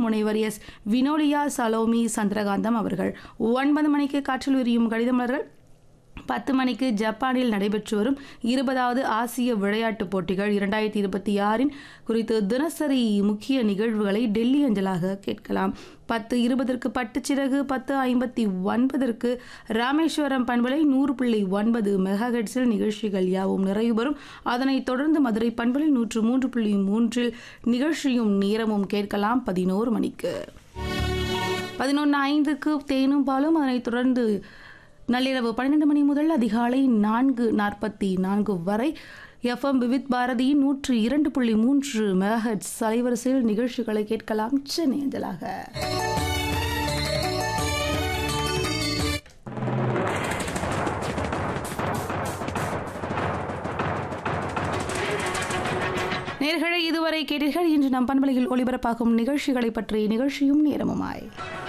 முனைவர் எஸ் வினோலியா சலோமி சந்திரகாந்தம் அவர்கள் ஒன்பது மணிக்கு காற்றில் விரியும் கடிதமலர்கள் பத்து மணிக்கு ஜப்பானில் நடைபெற்று வரும் இருபதாவது ஆசிய விளையாட்டுப் போட்டிகள் இரண்டாயிரத்தி இருபத்தி ஆறின் குறித்து தினசரி முக்கிய நிகழ்வுகளை டெல்லி அஞ்சலாக கேட்கலாம் பத்து இருபதற்கு பட்டுச்சிறகு பத்து ஐம்பத்தி ஒன்பதற்கு ராமேஸ்வரம் பண்பலை நூறு புள்ளி ஒன்பது மெகாஹெட்ஸில் நிகழ்ச்சிகள் யாவும் நிறைவு பெறும் அதனைத் தொடர்ந்து மதுரை பண்பலை நூற்று மூன்று புள்ளி மூன்றில் நிகழ்ச்சியும் நேரமும் கேட்கலாம் பதினோரு மணிக்கு பதினொன்று ஐந்துக்கு தேனும் பாலும் அதனைத் தொடர்ந்து நள்ளிரவு பன்னிரண்டு மணி முதல் அதிகாலை நான்கு நாற்பத்தி நான்கு வரை எஃப்எம் விவித் பாரதி நூற்று இரண்டு புள்ளி மூன்று மெகஹெட்ஸ் அலைவரிசையில் நிகழ்ச்சிகளை கேட்கலாம் சென்னை அஞ்சலாக நேர்களை இதுவரை கேட்டீர்கள் இன்று நம் பண்பலையில் ஒளிபரப்பாகும் நிகழ்ச்சிகளை பற்றி நிகழ்ச்சியும் நேரமுமாய்